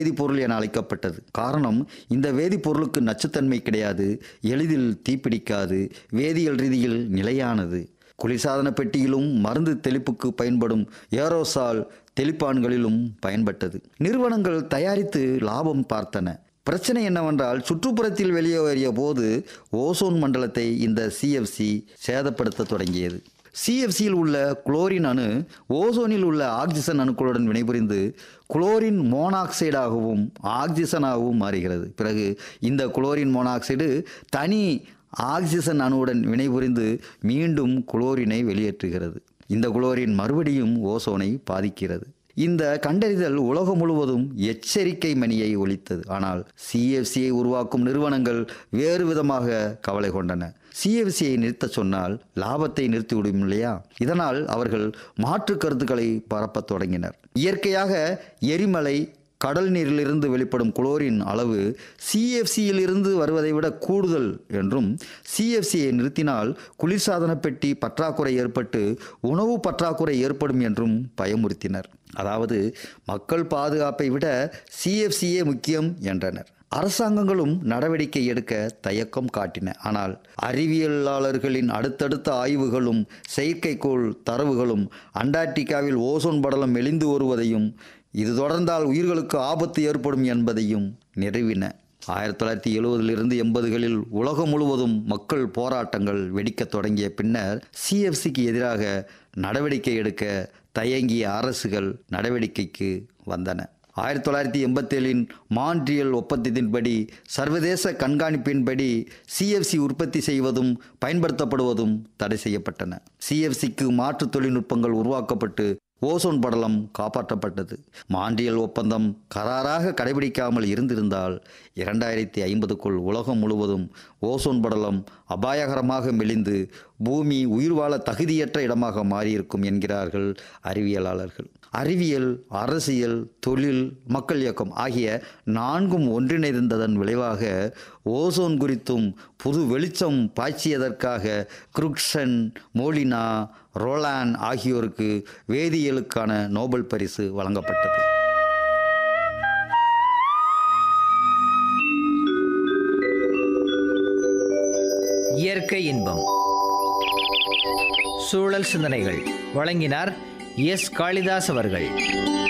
வேதிப்பொருள் என அழைக்கப்பட்டது காரணம் இந்த வேதிப்பொருளுக்கு நச்சுத்தன்மை கிடையாது எளிதில் தீப்பிடிக்காது வேதியியல் ரீதியில் நிலையானது குளிர்சாதன பெட்டியிலும் மருந்து தெளிப்புக்கு பயன்படும் ஏரோசால் தெளிப்பான்களிலும் பயன்பட்டது நிறுவனங்கள் தயாரித்து லாபம் பார்த்தன பிரச்சனை என்னவென்றால் சுற்றுப்புறத்தில் வெளியேறிய போது ஓசோன் மண்டலத்தை இந்த சிஎஃப்சி சேதப்படுத்த தொடங்கியது சிஎஃப்சியில் உள்ள குளோரின் அணு ஓசோனில் உள்ள ஆக்சிஜன் அணுக்களுடன் வினைபுரிந்து குளோரின் மோனாக்சைடாகவும் ஆக்சிஜனாகவும் மாறுகிறது பிறகு இந்த குளோரின் மோனாக்சைடு தனி ஆக்சிஜன் அணுவுடன் வினைபுரிந்து மீண்டும் குளோரினை வெளியேற்றுகிறது இந்த குளோரின் மறுபடியும் ஓசோனை பாதிக்கிறது இந்த கண்டறிதல் உலகம் முழுவதும் எச்சரிக்கை மணியை ஒலித்தது ஆனால் சிஎஃப்சியை உருவாக்கும் நிறுவனங்கள் வேறு விதமாக கவலை கொண்டன சிஎஃப்சியை நிறுத்தச் சொன்னால் லாபத்தை நிறுத்திவிடும் இல்லையா இதனால் அவர்கள் மாற்று கருத்துக்களை பரப்பத் தொடங்கினர் இயற்கையாக எரிமலை கடல் நீரிலிருந்து வெளிப்படும் குளோரின் அளவு சிஎஃப்சியில் இருந்து வருவதை விட கூடுதல் என்றும் சிஎஃப்சியை நிறுத்தினால் குளிர்சாதன பெட்டி பற்றாக்குறை ஏற்பட்டு உணவு பற்றாக்குறை ஏற்படும் என்றும் பயமுறுத்தினர் அதாவது மக்கள் பாதுகாப்பை விட சிஎஃப்சியே முக்கியம் என்றனர் அரசாங்கங்களும் நடவடிக்கை எடுக்க தயக்கம் காட்டின ஆனால் அறிவியலாளர்களின் அடுத்தடுத்த ஆய்வுகளும் செயற்கைக்கோள் தரவுகளும் அண்டார்டிகாவில் ஓசோன் படலம் மெலிந்து வருவதையும் இது தொடர்ந்தால் உயிர்களுக்கு ஆபத்து ஏற்படும் என்பதையும் நிறுவின ஆயிரத்தி தொள்ளாயிரத்தி எழுபதிலிருந்து எண்பதுகளில் உலகம் முழுவதும் மக்கள் போராட்டங்கள் வெடிக்கத் தொடங்கிய பின்னர் சிஎஃப்சிக்கு எதிராக நடவடிக்கை எடுக்க தயங்கிய அரசுகள் நடவடிக்கைக்கு வந்தன ஆயிரத்தி தொள்ளாயிரத்தி எண்பத்தேழின் மான்ட்ரியல் ஒப்பந்தத்தின்படி சர்வதேச கண்காணிப்பின்படி சிஎஃப்சி உற்பத்தி செய்வதும் பயன்படுத்தப்படுவதும் தடை செய்யப்பட்டன சிஎஃப்சிக்கு மாற்று தொழில்நுட்பங்கள் உருவாக்கப்பட்டு ஓசோன் படலம் காப்பாற்றப்பட்டது மாண்டியல் ஒப்பந்தம் கராராக கடைபிடிக்காமல் இருந்திருந்தால் இரண்டாயிரத்தி ஐம்பதுக்குள் உலகம் முழுவதும் ஓசோன் படலம் அபாயகரமாக மெலிந்து பூமி உயிர் வாழ தகுதியற்ற இடமாக மாறியிருக்கும் என்கிறார்கள் அறிவியலாளர்கள் அறிவியல் அரசியல் தொழில் மக்கள் இயக்கம் ஆகிய நான்கும் ஒன்றிணைந்ததன் விளைவாக ஓசோன் குறித்தும் புது வெளிச்சம் பாய்ச்சியதற்காக குருக்ஷன் மோலினா ரோலான் ஆகியோருக்கு வேதியியலுக்கான நோபல் பரிசு வழங்கப்பட்டது இயற்கை இன்பம் சூழல் சிந்தனைகள் வழங்கினார் எஸ் காளிதாஸ் அவர்கள்